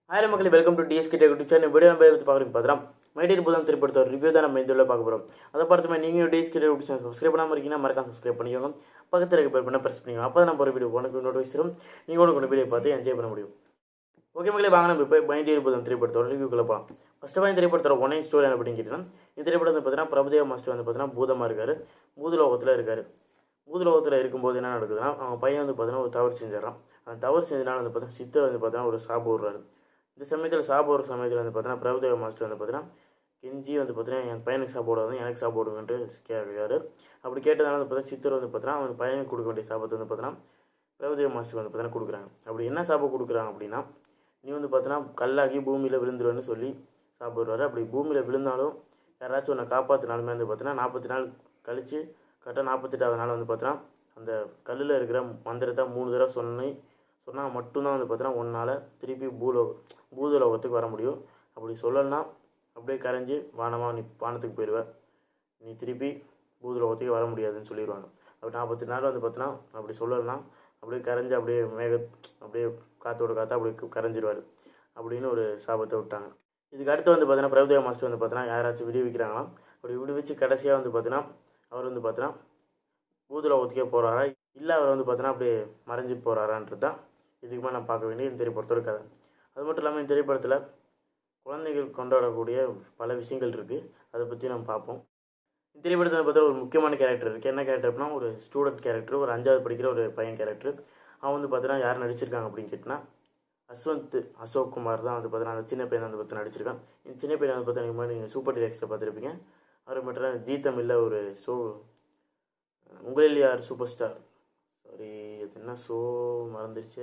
hi மக்களே welcome to TSK YouTube channel video நம்ம பற்றி பார்க்குறீங்க பார்த்துலாம் மைடியர் புதம் திரைப்படத்தை ரிவ்யூ தான் நம்ம இதில் பார்க்க போகிறோம் அதை பார்த்துமே நீங்கள் டிஎஸ்கே யூடியூப் சேனல் சப்ஸ்கிரைப் பண்ணாமல் இருக்கீங்கன்னா மறக்காம சப்ஸ்கிரைப் பண்ணிக்கோங்க பக்கத்தில் இருக்க பேர் பண்ண ப்ரெஸ் பண்ணிக்கோங்க அப்போ தான் நம்ம ஒரு வீடியோ உனக்கு நோட்டிஃபிகேஷன் வரும் நீங்கள் உனக்கு ஒரு வீடியோ பார்த்து என்ஜாய் பண்ண முடியும் ஓகே மக்களே வாங்க நம்ம இப்போ மைண்டியர் புதம் திரைப்படத்தோட ரிவ்யூக்குள்ள போகலாம் ஃபஸ்ட்டு வந்து திரைப்படத்தோட ஒன் ஸ்டோரி என்ன அப்படின்னு கேட்டிங்கன்னா இந்த திரைப்படம் வந்து பார்த்தீங்கன்னா பிரபுதேவ மாஸ்டர் வந்து பார்த்தீங்கன்னா பூதமாக இருக்காரு பூதலோகத்தில் இருக்காரு பூதலோகத்தில் இருக்கும்போது என்ன நடக்குதுன்னா அவங்க பையன் வந்து பார்த்தீங்கன்னா ஒரு தவறு செஞ்சிடறான் அந்த தவறு செஞ்சதுனால வந்து பார்த்தீங்கன்னா சித்தர் வந்து பார்த்தீங்கன்னா ஒரு சாப்பு விடுறாரு இந்த சமயத்தில் சாப்பு ஒரு சமயத்தில் வந்து பார்த்தீங்கன்னா பிரபுதேவ மாஸ்டர் வந்து பார்த்தீங்கன்னா கெஞ்சி வந்து பார்த்தீங்கன்னா என் பையனுக்கு சாப்பாடு வந்து எனக்கு சாப்பாடு விடுங்கன்ட்டு கேட்குறாரு அப்படி கேட்டதால வந்து பார்த்தீங்கன்னா சித்தர் வந்து பார்த்தீங்கன்னா அவன் பையனுக்கு கொடுக்க வேண்டிய சாபத்தை வந்து பார்த்தீங்கன்னா பிரபுதேவ மாஸ்டர் வந்து பார்த்தீங்கன்னா கொடுக்குறாங்க அப்படி என்ன சாப்பாடு கொடுக்குறாங்க அப்படின்னா நீ வந்து பார்த்தீங்கன்னா கல்லாகி பூமியில் விழுந்துருவேன்னு சொல்லி சாப்பிடுவாரு அப்படி பூமியில் விழுந்தாலும் யாராச்சும் உன்னை காப்பாற்றினாலுமே வந்து பார்த்தீங்கன்னா நாற்பத்தி நாள் கழித்து கரெக்டாக நாற்பத்தெட்டாவது நாள் வந்து பார்த்தீங்கன்னா அந்த கல்லில் இருக்கிற மந்திரத்தை மூணு தடவை சொன்னி சொன்னால் மட்டும்தான் வந்து பார்த்தீங்கன்னா உன்னால் திருப்பி பூலோ பூதலோகத்துக்கு வர முடியும் அப்படி சொல்லலைன்னா அப்படியே கரைஞ்சி வானமாக நீ வானத்துக்கு போயிடுவ நீ திருப்பி பூதலோகத்துக்கு வர முடியாதுன்னு சொல்லிடுவாங்க அப்படி நாற்பத்தி நாள் வந்து பார்த்தீங்கன்னா அப்படி சொல்லலைன்னா அப்படியே கரைஞ்சி அப்படியே மேக அப்படியே காற்றோட காற்று அப்படியே கரைஞ்சிருவார் அப்படின்னு ஒரு சாபத்தை விட்டாங்க இதுக்கு அடுத்து வந்து பார்த்தீங்கன்னா பிரபுதேவ மாஸ்டர் வந்து பார்த்தீங்கன்னா யாராச்சும் விடுவிக்கிறாங்களாம் அப்படி விடுவிச்சு கடைசியாக வந்து பார்த்தீங்கன்னா அவர் வந்து பார்த்தீங்கன்னா பூதலோகத்துக்கே போகிறாரா இல்லை அவர் வந்து பார்த்தீங்கன்னா அப்படியே மறைஞ்சு போகிறாரான்றது தான் இதுக்கு மேலே நான் பார்க்க வேண்டிய இந்த திரைப்படத்தோட கதை அது மட்டும் இல்லாமல் இந்த திரைப்படத்தில் குழந்தைகள் கொண்டாடக்கூடிய பல விஷயங்கள் இருக்குது அதை பற்றி நம்ம பார்ப்போம் இந்த திரைப்படத்தில் பார்த்தா ஒரு முக்கியமான கேரக்டர் இருக்குது என்ன கேரக்டர்னா ஒரு ஸ்டூடெண்ட் கேரக்டர் ஒரு அஞ்சாவது படிக்கிற ஒரு பையன் கேரக்டர் அவன் வந்து பார்த்தீங்கன்னா யார் நடிச்சிருக்காங்க அப்படின்னு கேட்டினா அஸ்வந்த் அசோக் குமார் தான் வந்து பார்த்தீங்கன்னா அந்த சின்ன பையன் வந்து பார்த்து நடிச்சிருக்கான் இந்த சின்ன பையன் வந்து பார்த்தீங்கன்னா நீங்கள் சூப்பர் டிரெக்ஸில் பார்த்துருப்பீங்க அவர் மட்டும் ஜி தமிழில் ஒரு ஷோ உங்களில் யார் சூப்பர் ஸ்டார் சாரி அது என்ன ஷோ மறந்துருச்சு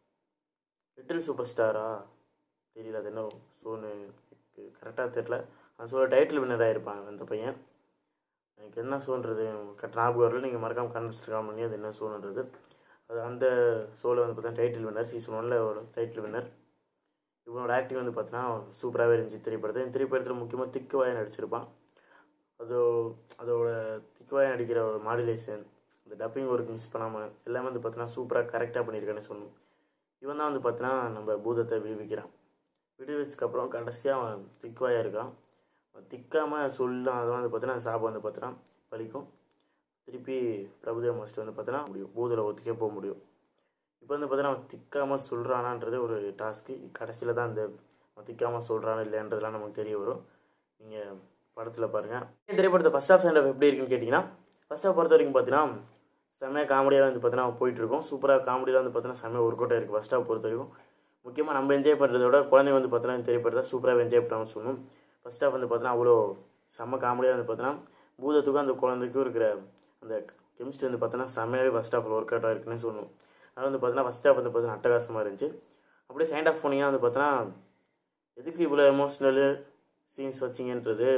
லிட்டில் சூப்பர் ஸ்டாரா தெரியல அது என்ன ஷோன்னு கரெக்டாக தெரில அந்த ஷோவில் டைட்டில் வின்னர் ஆகிருப்பாங்க அந்த பையன் எனக்கு என்ன ஷோன்றது கரெக்ட் ஞாபகம் வரல நீங்கள் மறக்காமல் கன்வெஸ்ட் பண்ணி அது என்ன ஷோன்றது அது அந்த ஷோவில் வந்து பார்த்தா டைட்டில் வின்னர் சீசன் ஒனில் ஒரு டைட்டில் வின்னர் இவனோட ஆக்டிங் வந்து பார்த்தீங்கன்னா சூப்பராகவே இருந்துச்சு திரைப்படத்தை இந்த திரைப்படத்தில் முக்கியமாக திக்குவாயை நடிச்சிருப்பான் அதோ அதோட திக்குவாயை நடிக்கிற ஒரு மாடுலேஷன் இந்த டப்பிங் ஒர்க் மிஸ் பண்ணாமல் எல்லாமே வந்து பார்த்தீங்கன்னா சூப்பராக கரெக்டாக பண்ணியிருக்கேன்னு சொல்லணும் இவன் தான் வந்து பார்த்தீங்கன்னா நம்ம பூதத்தை விடுவிக்கிறான் விடுவிச்சதுக்கப்புறம் கடைசியாக அவன் திக்குவாயாக இருக்கான் திக்காமல் சொல்லும் அதை வந்து பார்த்தீங்கன்னா சாபம் வந்து பார்த்தீங்கன்னா பலிக்கும் திருப்பி பிரபுதேவ மாஸ்டர் வந்து பார்த்தீங்கன்னா முடியும் பூதலை ஒத்துக்கே போக முடியும் இப்போ வந்து பார்த்தீங்கன்னா அவன் திக்காமல் சொல்கிறானான்றது ஒரு டாஸ்க்கு கடைசியில் தான் அந்த அவன் திக்காமல் சொல்கிறானா இல்லைன்றதுலாம் நமக்கு தெரிய வரும் நீங்கள் படத்தில் பாருங்கள் இந்த திரைப்படத்தை ஃபஸ்ட் ஆஃப் சென்ட் எப்படி இருக்குன்னு கேட்டிங்கன்னா ஃபஸ்ட் ஆஃப் பொறுத்த வரைக்கும் பார்த்தீங்கன்னா செம்மையாக காமெடியாக வந்து பார்த்தீங்கன்னா போயிட்டுருக்கோம் சூப்பராக காமெடியில் வந்து பார்த்தீங்கன்னா செம்மையாக ஒர்க் அவுட் இருக்குது ஃபஸ்ட் ஆஃப் பொறுத்த வரைக்கும் முக்கியமாக நம்ம என்ஜாய் பண்ணுறத விட குழந்தைங்க வந்து பார்த்தீங்கன்னா இந்த திரைப்படத்தை சூப்பராக என்ஜாய் பண்ணாமல் சொல்லணும் ஃபஸ்ட் ஆஃப் வந்து பார்த்தீங்கன்னா அவ்வளோ செம்ம காமெடியாக வந்து பார்த்தீங்கன்னா பூதத்துக்கும் அந்த குழந்தைக்கும் இருக்கிற அந்த கெமிஸ்ட்ரி வந்து பார்த்தீங்கன்னா செம்மையாகவே ஃபஸ்ட் ஆஃப் ஒர்க் அவுட் ஆயிருக்குன்னு சொல்லணும் அது வந்து பார்த்தீங்கன்னா ஃபஸ்ட் ஆஃப் வந்து பார்த்தீங்கன்னா அட்டகாசமாக இருந்துச்சு அப்படியே செகண்ட் ஆஃப் போனீங்கன்னா வந்து பார்த்தீங்கன்னா எதுக்கு இவ்வளோ எமோஷ்னலு சீன்ஸ் வச்சிங்கன்றது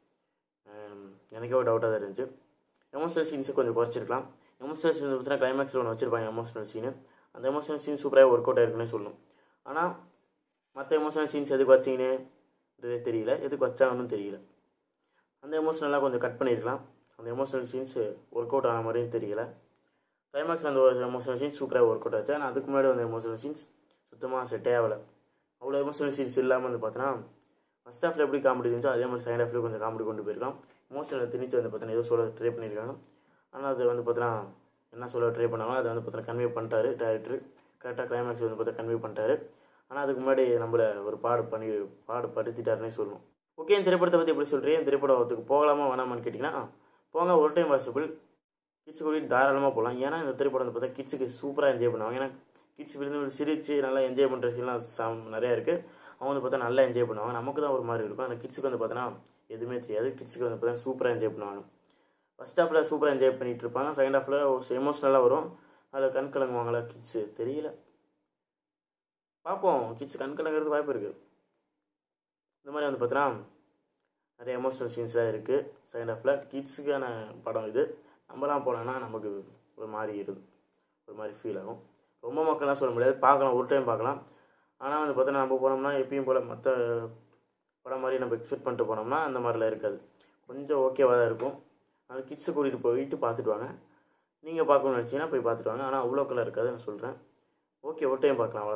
எனக்கே ஒரு டவுட்டாக தான் இருந்துச்சு எமோஷனல் சீன்ஸை கொஞ்சம் குறைச்சிருக்கலாம் எமோஷனல் சீன் பார்த்தீங்கன்னா கிளைமேக்ஸில் ஒன்று வச்சிருப்பாங்க எமோஷனல் சீனு அந்த எமோஷனல் சீன் சூப்பராக ஒர்க் அவுட் ஆயிருக்குன்னு சொல்லணும் ஆனால் மற்ற எமோஷனல் சீன்ஸ் எதுக்கு வச்சிங்கன்னு தெரியல எதுக்கு வச்சாங்கன்னு தெரியல அந்த எமோஷனலாக கொஞ்சம் கட் பண்ணியிருக்கலாம் அந்த எமோஷனல் சீன்ஸ் ஒர்க் அவுட் ஆன மாதிரியும் தெரியல கிளைமேக்ஸில் அந்த ஒரு எமோஷனல் சீன்ஸ் சூப்பராக ஒர்க் அவுட் ஆச்சு ஆனால் அதுக்கு முன்னாடி அந்த எமோஷனல் சீன்ஸ் சுத்தமாக செட்டே ஆகலை அவ்வளோ எமோஷனல் சீன்ஸ் இல்லாமல் வந்து பார்த்தோன்னா ஃபஸ்ட் ஹாஃபில் எப்படி காமெடி இருந்துச்சோ அதே மாதிரி செகண்ட் ஹாஃப்லேயும் கொஞ்சம் காமெடி கொண்டு போயிருக்கலாம் எமோஷனல் திணிச்சு வந்து பார்த்தீங்கன்னா ஏதோ சொல்ல ட்ரை பண்ணியிருக்காங்க ஆனால் அது வந்து பார்த்தீங்கன்னா என்ன சொல்ல ட்ரை பண்ணாங்களோ அதை வந்து பார்த்தீங்கன்னா கன்வே பண்ணிட்டாரு டேரக்டர் கரெக்டாக கிளைமேக்ஸ் வந்து பார்த்தா கன்வே பண்ணிட்டாரு ஆனால் அதுக்கு முன்னாடி நம்மளை ஒரு பாடு பண்ணி பாடு படுத்திட்டாருன்னே சொல்லணும் ஓகே இந்த திரைப்படத்தை பற்றி எப்படி சொல்கிறேன் இந்த திரைப்படத்துக்கு போகலாமா வேணாமான்னு கேட்டிங்கன்னா போங்க ஒரு டைம் வாசிபிள் கிட்ஸ் கூட தாராளமாக போகலாம் ஏன்னா இந்த திரைப்படம் வந்து பார்த்தா கிட்ஸுக்கு சூப்பராக என்ஜாய் பண்ணுவாங்க ஏன்னா கிட்ஸ் விருந்து சிரித்து நல்லா என்ஜாய் பண்ணுற சீன்லாம் சம் நிறையா இருக்குது அவங்க வந்து பார்த்தா நல்லா என்ஜாய் பண்ணுவாங்க நமக்கு தான் ஒரு மாதிரி இருக்கும் அந்த கிட்ஸுக்கு வந்து பார்த்தோன்னா எதுவுமே தெரியாது கிட்ஸுக்கு வந்து பார்த்தா சூப்பராக என்ஜாய் பண்ணுவாங்க ஃபஸ்ட் ஹாஃபில் சூப்பராக என்ஜாய் பண்ணிகிட்டு இருப்பாங்க செகண்ட் ஹாஃபில் எமோஷ்னலாக வரும் அதில் கண் கலங்குவாங்களா கிட்ஸு தெரியல பார்ப்போம் கிட்ஸ் கண் கலங்கிறது வாய்ப்பு இருக்குது இந்த மாதிரி வந்து பார்த்தோன்னா நிறைய எமோஷனல் சீன்ஸ்லாம் இருக்குது செகண்ட் ஹாஃபில் கிட்ஸுக்கான படம் இது நம்மலாம் போனோன்னா நமக்கு ஒரு மாதிரி இருக்கும் ஒரு மாதிரி ஃபீல் ஆகும் ரொம்ப மக்கள்லாம் சொல்ல முடியாது பார்க்கலாம் ஒரு டைம் பார்க்கலாம் ஆனால் வந்து பார்த்தோன்னா நம்ம போனோம்னா எப்பயும் போல் மற்ற படம் மாதிரி நம்ம எக்ஸ்பெக்ட் பண்ணிட்டு போனோம்னா அந்த மாதிரிலாம் இருக்காது கொஞ்சம் ஓகேவாக தான் இருக்கும் அதனால் கிட்ஸை கூட்டிகிட்டு போயிட்டு பார்த்துட்டு வாங்க நீங்கள் பார்க்கணும்னு நினச்சிங்கன்னா போய் பார்த்துட்டு வாங்க ஆனால் அவ்வளோக்கெல்லாம் இருக்காது நான் சொல்கிறேன் ஓகே ஒரு டைம் பார்க்கலாம் அவ்வளோதான்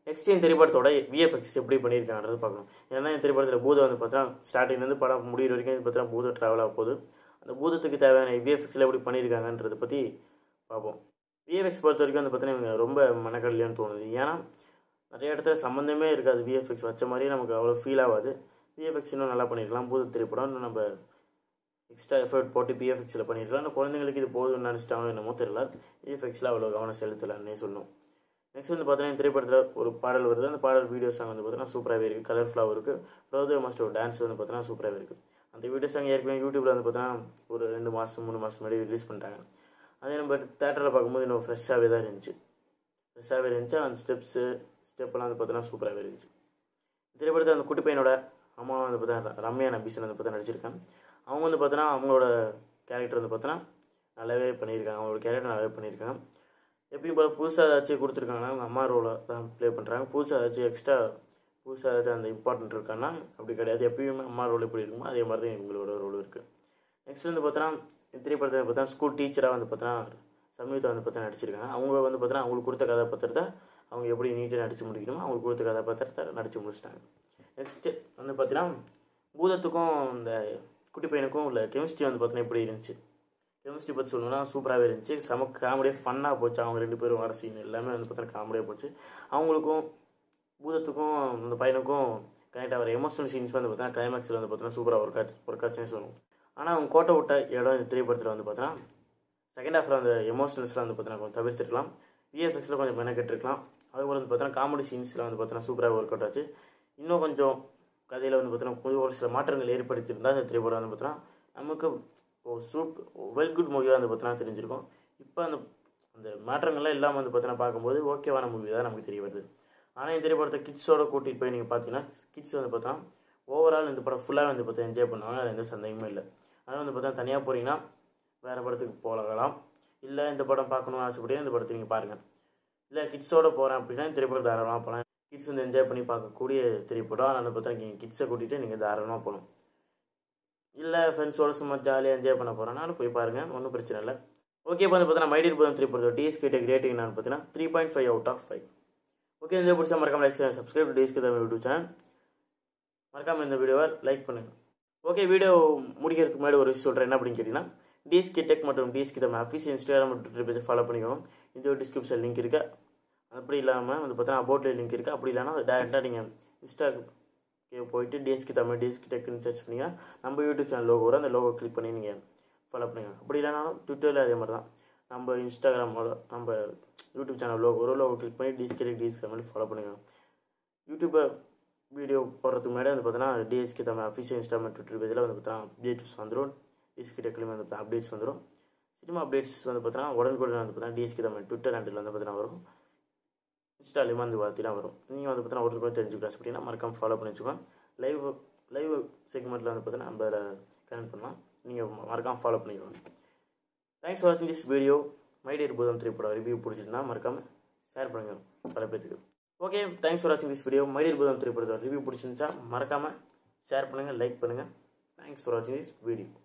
நெக்ஸ்ட் இந்த திரைப்படத்தோட விஎஃப்எக்ஸ் எப்படி பண்ணியிருக்காங்கன்றது பார்க்கணும் ஏன்னா இந்த திரைப்படத்தில் பூதம் வந்து பார்த்தா ஸ்டார்டிங்லேருந்து படம் முடிகிற வரைக்கும் இது பார்த்தா பூதம் ட்ராவல் ஆக போகுது அந்த பூதத்துக்கு தேவையான விஎஃப்எக்ஸில் எப்படி பண்ணியிருக்காங்கன்றதை பற்றி பார்ப்போம் விஎஃப்எக்ஸ் பொறுத்த வரைக்கும் வந்து பார்த்தீங்கன்னா இவங்க ரொம்ப மனக்கடலையான்னு தோணுது ஏன்னா நிறைய இடத்துல சம்மந்தமே இருக்காது விஎஃப்எக்ஸ் வச்ச மாதிரியே நமக்கு அவ்வளோ ஃபீல் ஆகாது விஎஃப்எக்ஸ் இன்னும் நல்லா பண்ணியிருக்கலாம் பூத திரைப்படம் இன்னும் நம்ம எக்ஸ்ட்ரா எஃபர்ட் போட்டு பிஎஃப்எக்ஸில் பண்ணியிருக்கலாம் ஆனால் குழந்தைங்களுக்கு இது போதும்னு நினச்சிட்டாங்க என்னமோ தெரியல விஎஃப்எக்ஸில் அவ்வளோ கவனம் செலுத்தலான்னே சொல்லணும் நெக்ஸ்ட் வந்து பார்த்தீங்கன்னா திரைப்படத்தில் ஒரு பாடல் வருது அந்த பாடல் வீடியோ சாங் வந்து பார்த்தீங்கன்னா சூப்பராகவே இருக்குது கலர்ஃபுல்லாகவும் இருக்குது பிரதோ மாஸ்டர் டான்ஸ் வந்து பார்த்தீங்கன்னா சூப்பராகவே இருக்குது அந்த வீடியோ சாங் ஏற்கனவே யூடியூப்பில் வந்து பார்த்தீங்கன்னா ஒரு ரெண்டு மாதம் மூணு மாதம் முன்னாடி ரிலீஸ் பண்ணிட்டாங்க அதே நம்ம தேட்டரில் பார்க்கும்போது இன்னும் ஃப்ரெஷ்ஷாகவே தான் இருந்துச்சு ஃப்ரெஷ்ஷாகவே இருந்துச்சு அந்த ஸ்டெப்ஸு ஸ்டெப்பெல்லாம் வந்து பார்த்தீங்கன்னா சூப்பராகவே இருந்துச்சு திரைப்படத்தில் அந்த குட்டி பையனோட அம்மா வந்து பார்த்தா ரம்யா நபீசன் வந்து பார்த்தா நடிச்சிருக்காங்க அவங்க வந்து பார்த்தோன்னா அவங்களோட கேரக்டர் வந்து பார்த்தோன்னா நல்லாவே பண்ணியிருக்காங்க அவங்களோட கேரக்டர் நல்லாவே பண்ணியிருக்காங்க எப்பயும் போல் புதுசாக ஏதாச்சும் கொடுத்துருக்காங்கன்னா அவங்க அம்மா ரோலை தான் ப்ளே பண்ணுறாங்க புதுசாக ஏதாச்சும் எக்ஸ்ட்ரா புதுசாக ஏதாச்சும் அந்த இம்பார்ட்டன்ட் இருக்கான்னா அப்படி கிடையாது எப்பயுமே அம்மா ரோல் எப்படி இருக்குமோ அதே மாதிரி தான் இவங்களோட ரோல் இருக்குது நெக்ஸ்ட் வந்து பார்த்தோன்னா திரைப்படத்தில் பார்த்தா ஸ்கூல் டீச்சராக வந்து பார்த்தோன்னா சமீபத்தை வந்து பார்த்தா நடிச்சிருக்காங்க அவங்க வந்து பார்த்தோன்னா அவங்களுக்கு கொடுத்த கதாபாத்திரத்தை அவங்க எப்படி நீட்டாக நடித்து முடிக்கணுமோ அவங்களுக்கு கொடுத்த கதாபாத்திரத்தை நடித்து முடிச்சிட்டாங்க நெக்ஸ்ட்டு வந்து பார்த்தீங்கன்னா பூதத்துக்கும் இந்த குட்டி பையனுக்கும் உள்ள கெமிஸ்ட்ரி வந்து பார்த்தீங்கன்னா எப்படி இருந்துச்சு கெமிஸ்ட்ரி பற்றி சொல்லணும்னா சூப்பராகவே இருந்துச்சு செம காமெடியாக ஃபன்னாக போச்சு அவங்க ரெண்டு பேரும் வர சீன் எல்லாமே வந்து பார்த்தீங்கன்னா காமெடியாக போச்சு அவங்களுக்கும் பூதத்துக்கும் அந்த பையனுக்கும் கனெக்ட் ஆகிற எமோஷனல் சீன்ஸ் வந்து பார்த்தீங்கன்னா கிளைமேக்ஸில் வந்து பார்த்தீங்கன்னா சூப்பராக ஒர்க் ஆச்சு ஒர்க் ஆச்சுன்னு சொல்லணும் ஆனால் அவங்க கோட்டை விட்ட இடம் இந்த திரைப்படத்தில் வந்து பார்த்தீங்கன்னா செகண்ட் ஹாஃபில் அந்த எமோஷனல்ஸ்லாம் வந்து பார்த்தீங்கன்னா கொஞ்சம் தவிர்த்துருக்கலாம் விஎஃப்எக்ஸில் கொஞ்சம் மெனக்கெட்டுருக்கலாம் அதுபோல் வந்து பார்த்தீங்கன்னா காமெடி சீன்ஸில் வந்து பார்த்தீங்கன்னா சூப்பராக ஒர்க் அவுட் ஆச்சு இன்னும் கொஞ்சம் கதையில் வந்து பார்த்தீங்கன்னா கொஞ்சம் ஒரு சில மாற்றங்கள் ஏற்படுத்தியிருந்தால் இந்த திரைப்படம் வந்து பார்த்தீங்கன்னா நமக்கு ஒரு சூப் வெல் குட் மூவியாக வந்து பார்த்தீங்கன்னா தெரிஞ்சிருக்கும் இப்போ அந்த அந்த மாற்றங்கள்லாம் இல்லாமல் வந்து பார்த்தீங்கன்னா பார்க்கும்போது ஓகேவான மூவி தான் நமக்கு தெரிய வருது ஆனால் இந்த திரைப்படத்தை கிட்ஸோட கூட்டிகிட்டு போய் நீங்கள் பார்த்தீங்கன்னா கிட்ஸ் வந்து பார்த்தா ஓவரால் இந்த படம் ஃபுல்லாக வந்து பார்த்தா என்ஜாய் பண்ணுவாங்க அதில் எந்த சந்தேகமும் இல்லை அதனால் வந்து பார்த்தா தனியாக போகிறீங்கன்னா வேறு படத்துக்கு போகலாம் இல்லை இந்த படம் பார்க்கணும்னு ஆசைப்பட்டீங்கன்னா இந்த படத்தை நீங்கள் பாருங்கள் இல்லை கிட்ஸோட போகிறேன் அப்படின்னா இந்த திரைப்படம் தாராளமாக போகலாம் கிட்ஸ் வந்து என்ஜாய் பண்ணி பார்க்கக்கூடிய திரைப்படம் அதனால் பார்த்தா நீங்கள் கிட்ஸை கூட்டிகிட்டு நீங்கள் தாராளமாக போகணும் இல்லை ஃப்ரெண்ட்ஸோட சும்மா ஜாலியாக என்ஜாய் பண்ண போகிறனாலும் போய் பாருங்கள் ஒன்றும் பிரச்சனை இல்லை ஓகே இப்போ வந்து பார்த்தீங்கன்னா மைடியர் போதும் திரைப்படத்தோட டிஎஸ்கே டெக் ரேட்டிங் நான் பார்த்தீங்கன்னா three point five out of five okay இந்த பிடிச்சா மறக்காம like subscribe TSK Tamil YouTube channel மறக்காமல் இந்த வீடியோவை லைக் பண்ணுங்கள் ஓகே வீடியோ முடிக்கிறதுக்கு முன்னாடி ஒரு விஷயம் சொல்கிறேன் என்ன அப்படின்னு கேட்டிங்கன்னா டிஎஸ்கே டெக் மற்றும் டிஎஸ்கே தமிழ் அஃபீஷியல் இன்ஸ்டாகிராம் மற்றும் ட்விட்டர் பேஜை ஃபாலோ பண்ணிக்கோங்க இந்த டிஸ்கிரிப்ஷன் லிங்க் இருக்கு அப்படி இல்லாமல் வந்து பார்த்தீங்கன்னா அபவுட்ல லிங்க் இருக்குது அப்படி இல்லைனா டேரெக்டாக நீங்கள் இன்ஸ்டாக்கு போயிட்டு டிஎஸ்கே தமிழ் டிஎஸ்கே டெக்னு சர்ச் பண்ணிங்கன்னா நம்ம யூடியூப் சேனல் லோகோ வரும் அந்த லோகோ கிளிக் பண்ணி நீங்கள் ஃபாலோ பண்ணுங்க அப்படி இல்லைனாலும் ட்விட்டரில் அதே மாதிரி தான் நம்ம இன்ஸ்டாகிராமோட நம்ம யூடியூப் சேனல் லோகோ வரும் லோகோ கிளிக் பண்ணி TSK tech TSK Tamil follow பண்ணுங்க யூடியூப்பை வீடியோ போடுறதுக்கு முன்னாடி வந்து பார்த்தீங்கன்னா TSK Tamil official Instagram Twitter பேஜில் வந்து பார்த்தீங்கன்னா அப்டேட்ஸ் வந்துடும் டிஎஸ்கே டெக்லையும் வந்து அப்டேட்ஸ் வந்துடும் சினிமா அப்டேட்ஸ் வந்து பார்த்தீங்கன்னா உடனுக்குடன் வந்து பார்த்தீங்கன்னா டிஎஸ்கே தமிழ் ட்விட்டர் ஹேண்டில் வந்து பார்த்தீங்கன்னா வரும் இன்ஸ்டாலையும் வந்து பார்த்தீங்கன்னா வரும் நீங்கள் வந்து பார்த்தீங்கன்னா உடனுக்குடன் தெரிஞ்சுக்கலாம் அப்படின்னா மறக்காம ஃபாலோ பண்ணி வச்சுக்கோங்க லைவ் லைவ் செக்மெண்ட்டில் வந்து பார்த்தீங்கன்னா நம்ம அதில் கனெக்ட் பண்ணலாம் நீங்கள் மறக்காம ஃபாலோ பண்ணிக்கோங்க தேங்க்ஸ் ஃபார் வாட்சிங் திஸ் வீடியோ மைடியர் பூதம் திரைப்படம் ரிவ்யூ பிடிச்சிருந்தா மறக்காமல் ஷேர் பண்ணுங்கள் பல பேத்துக்கு ஓகே தேங்க்ஸ் ஃபார் வாட்சிங் திஸ் வீடியோ மைடியர் பூதம் திரைப்படத்தோட ரிவ்யூ பிடிச்சிருந்துச்சா மறக்காமல் ஷேர் பண்ணுங்கள் லைக் பண்ணுங்கள் தேங்க்ஸ் ஃபார் வாட்சிங் திஸ் வீடியோ